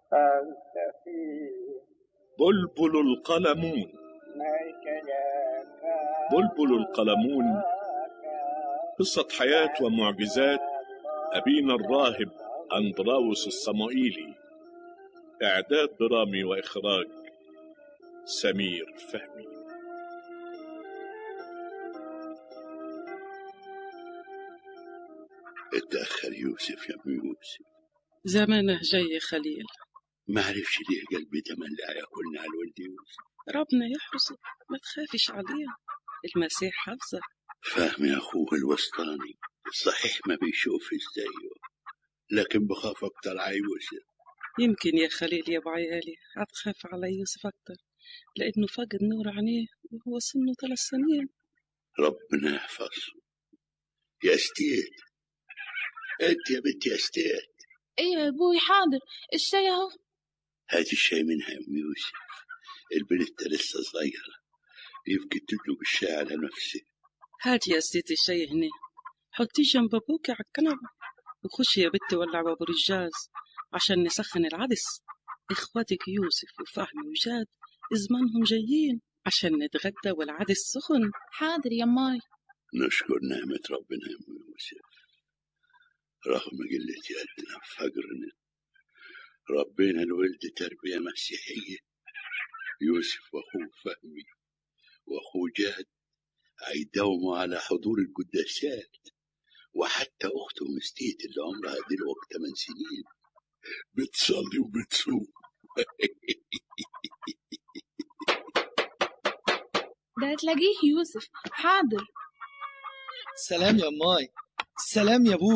أنت في بلبل القلمون بلبل القلمون قصة حياة ومعجزات أبينا الراهب أندراوس الصمائيلي إعداد درامي وإخراج سمير فهمي اتأخر يوسف يا ابن يوسف زمانه جاي خليل ما عرفش ليه قلبي تملع ياكلنا على الولد يوسف ربنا يحرسك ما تخافش عليه المسيح حافظك فاهم يا أخوه الوسطاني صحيح ما بيشوفش زيه لكن بخاف أكتر على يوسف يمكن يا خليل يا ابو عيالي هتخاف على يوسف اكتر لانه فقد نور عينيه وهو سنه ثلاث سنين ربنا يحفظه يا استيت انت يا بنت يا استيت ايه يا ابوي حاضر الشاي اهو هاتي الشاي منها يا ام يوسف البنت لسه صغيرة يمكن تدلق الشاي على نفسه هات يا ستي الشاي هنا حطيه جنب ابوك على الكنبة وخشي يا بنتي ولع باب الرجاز عشان نسخن العدس اخواتك يوسف وفهمي وجاد زمانهم جايين عشان نتغدى والعدس سخن حاضر يا ماي نشكر نعمة ربنا يا ام يوسف رغم قلة يدنا وفقرنا ربنا الولد تربية مسيحية يوسف وأخوه فهمي وأخوه جاد هيداوموا على حضور القداسات وحتى أختهم استيت اللي عمرها دلوقتي 8 سنين بتصلي وبتصوم ده هتلاقيه يوسف حاضر سلام يا ماي سلام يا ابوي